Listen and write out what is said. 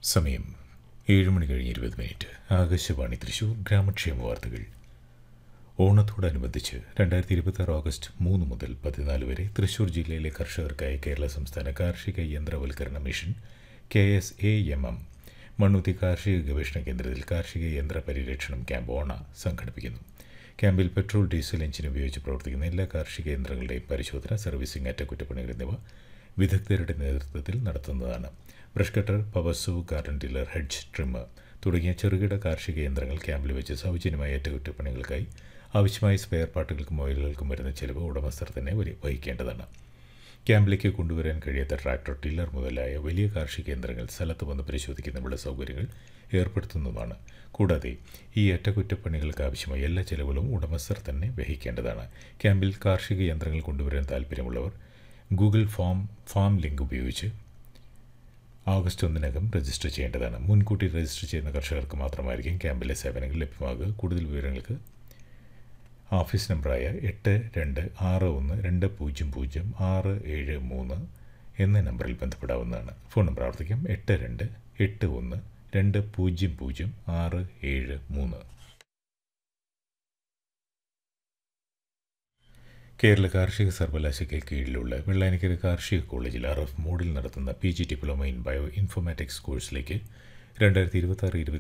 സമയം ഏഴ് മണി കഴിഞ്ഞ് ഇരുപത് മിനിറ്റ് ആകാശവാണി തൃശൂർ ഗ്രാമക്ഷേമ വാർത്തകൾ ഓണത്തോടനുബന്ധിച്ച് രണ്ടായിരത്തി ഇരുപത്തി ആറ് ഓഗസ്റ്റ് മൂന്ന് മുതൽ പതിനാല് വരെ തൃശൂർ ജില്ലയിലെ കർഷകർക്കായി കേരള സംസ്ഥാന കാർഷിക യന്ത്രവൽക്കരണ mission K S A M M Mannuthy കാർഷിക ഗവേഷണ കേന്ദ്രത്തിൽ കാർഷിക യന്ത്ര പരിരക്ഷണം ക്യാമ്പ് ഓണ സംഘടിപ്പിക്കുന്നു ക്യാമ്പിൽ പെട്രോൾ ഡീസൽ എഞ്ചിൻ ഉപയോഗിച്ച് പ്രവർത്തിക്കുന്ന എല്ലാ കാർഷിക യന്ത്രങ്ങളുടെയും പരിശോധന സർവീസിംഗ് അറ്റകുറ്റപ്പണികൾ എന്നിവ വിദഗ്ധരുടെ നേതൃത്വത്തിൽ നടത്തുന്നതാണ് brush cutter power saw garden tiller hedge trimmer തുടങ്ങിയ ചെറുകിട കാർഷിക യന്ത്രങ്ങൾ ക്യാമ്പിൽ വെച്ച് സൗജന്യമായ അറ്റകുറ്റപ്പണികൾക്കായി ആവശ്യമായ സ്പെയർ പാർട്ടുകൾക്കും ഓയിലുകൾക്കും വരുന്ന ചെലവ് ഉടമസ്ഥർ തന്നെ വരി- വഹിക്കേണ്ടതാണ് ക്യാമ്പിലേക്ക് കൊണ്ടുവരാൻ കഴിയാത്ത ട്രാക്ടർ ടില്ലർ മുതലായ വലിയ കാർഷിക യന്ത്രങ്ങൾ സ്ഥലത്ത് വന്ന് പരിശോധിക്കുന്നതിനുള്ള സൗകര്യങ്ങൾ ഏർപ്പെടുത്തുന്നതാണ് കൂടാതെ ഈ അറ്റകുറ്റപ്പണികൾക്ക് ആവശ്യമായ എല്ലാ ചെലവുകളും ഉടമസ്ഥർ തന്നെ വഹിക്കേണ്ടതാണ് ക്യാമ്പിൽ കാർഷിക യന്ത്രങ്ങൾ കൊണ്ടുവരാൻ താൽപ്പര്യമുള്ളവർ ഗൂഗിൾ ഫോം ഫാം ലിങ്ക് ഉപയോഗിച്ച് ഓഗസ്റ്റ് ഒന്നിനകം രജിസ്റ്റർ ചെയ്യേണ്ടതാണ് മുൻകൂട്ടി രജിസ്റ്റർ ചെയ്യുന്ന കർഷകർക്ക് മാത്രമായിരിക്കും ക്യാമ്പിലെ സേവനങ്ങൾ ലഭ്യമാകുക കൂടുതൽ വിവരങ്ങൾക്ക് ഓഫീസ് നമ്പറായ എട്ട് രണ്ട് ആറ് ഒന്ന് രണ്ട് പൂജ്യം പൂജ്യം ആറ് ഏഴ് മൂന്ന് എന്ന നമ്പറിൽ ബന്ധപ്പെടാവുന്നതാണ് ഫോൺ നമ്പർ ആവർത്തിക്കാം എട്ട് രണ്ട് എട്ട് ഒന്ന് രണ്ട് പൂജ്യം പൂജ്യം ആറ് ഏഴ് മൂന്ന് കേരള കാർഷിക സർവകലാശാലയ്ക്ക് കീഴിലുള്ള വെള്ളാനിക്കര കാർഷിക കോളേജിൽ ആർ എഫ് മോഡിൽ നടത്തുന്ന P G diploma in bioinformatics കോഴ്സിലേക്ക് രണ്ടായിരത്തി ഇരുപത്തി ആറ്